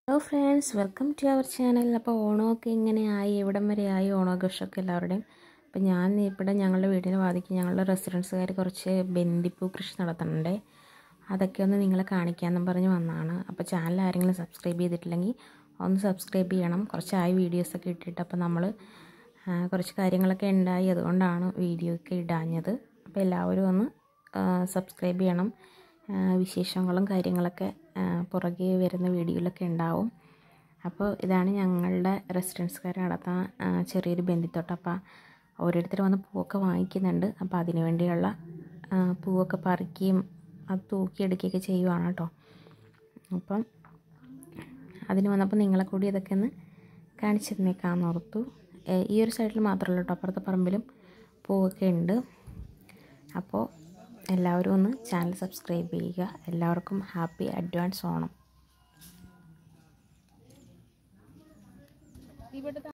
hello friends welcome to our channel അപ്പോൾ ഓണമൊക്കെ ഇങ്ങനെയായി എവിടം വരെ ആയി ഓണാഘോഷമൊക്കെ എല്ലാവരുടെയും അപ്പോൾ ഞാൻ ഇവിടെ ഞങ്ങളുടെ വീടിന് ബാധിക്കും ഞങ്ങളുടെ റെസിഡൻസുകാർ കുറച്ച് ബന്ദിപ്പൂ കൃഷി നടത്തുന്നുണ്ട് അതൊക്കെ ഒന്ന് നിങ്ങളെ കാണിക്കാമെന്നും പറഞ്ഞ് വന്നതാണ് അപ്പോൾ ചാനൽ ആരെങ്കിലും സബ്സ്ക്രൈബ് ചെയ്തിട്ടില്ലെങ്കിൽ ഒന്ന് സബ്സ്ക്രൈബ് ചെയ്യണം കുറച്ചായി വീഡിയോസൊക്കെ ഇട്ടിട്ട് അപ്പോൾ നമ്മൾ കുറച്ച് കാര്യങ്ങളൊക്കെ ഉണ്ടായി അതുകൊണ്ടാണ് വീഡിയോ ഒക്കെ ഇടാഞ്ഞത് അപ്പോൾ എല്ലാവരും ഒന്ന് സബ്സ്ക്രൈബ് ചെയ്യണം വിശേഷങ്ങളും കാര്യങ്ങളൊക്കെ പുറകെ വരുന്ന വീഡിയോയിലൊക്കെ ഉണ്ടാവും അപ്പോൾ ഇതാണ് ഞങ്ങളുടെ റെസിഡൻസുകാർ നടത്തുന്ന ചെറിയൊരു ബന്ദിത്തോട്ടം അപ്പോൾ ഓരോരുത്തർ വന്ന് പൂവൊക്കെ വാങ്ങിക്കുന്നുണ്ട് അപ്പോൾ അതിനു വേണ്ടിയുള്ള പൂവൊക്കെ പറിക്കുകയും അത് തൂക്കിയെടുക്കുകയൊക്കെ ചെയ്യുവാണ് കേട്ടോ അപ്പം അതിന് വന്നപ്പോൾ നിങ്ങളെ കൂടി ഇതൊക്കെ ഒന്ന് കാണിച്ചു തന്നേക്കാമെന്ന് ഓർത്തു ഈ ഒരു സൈഡിൽ മാത്രമല്ല കേട്ടോ അപ്പുറത്തെ പറമ്പിലും പൂവൊക്കെ ഉണ്ട് അപ്പോൾ എല്ലാവരും ഒന്ന് ചാനൽ സബ്സ്ക്രൈബ് ചെയ്യുക എല്ലാവർക്കും ഹാപ്പി അഡ്വാൻസ് ഓണം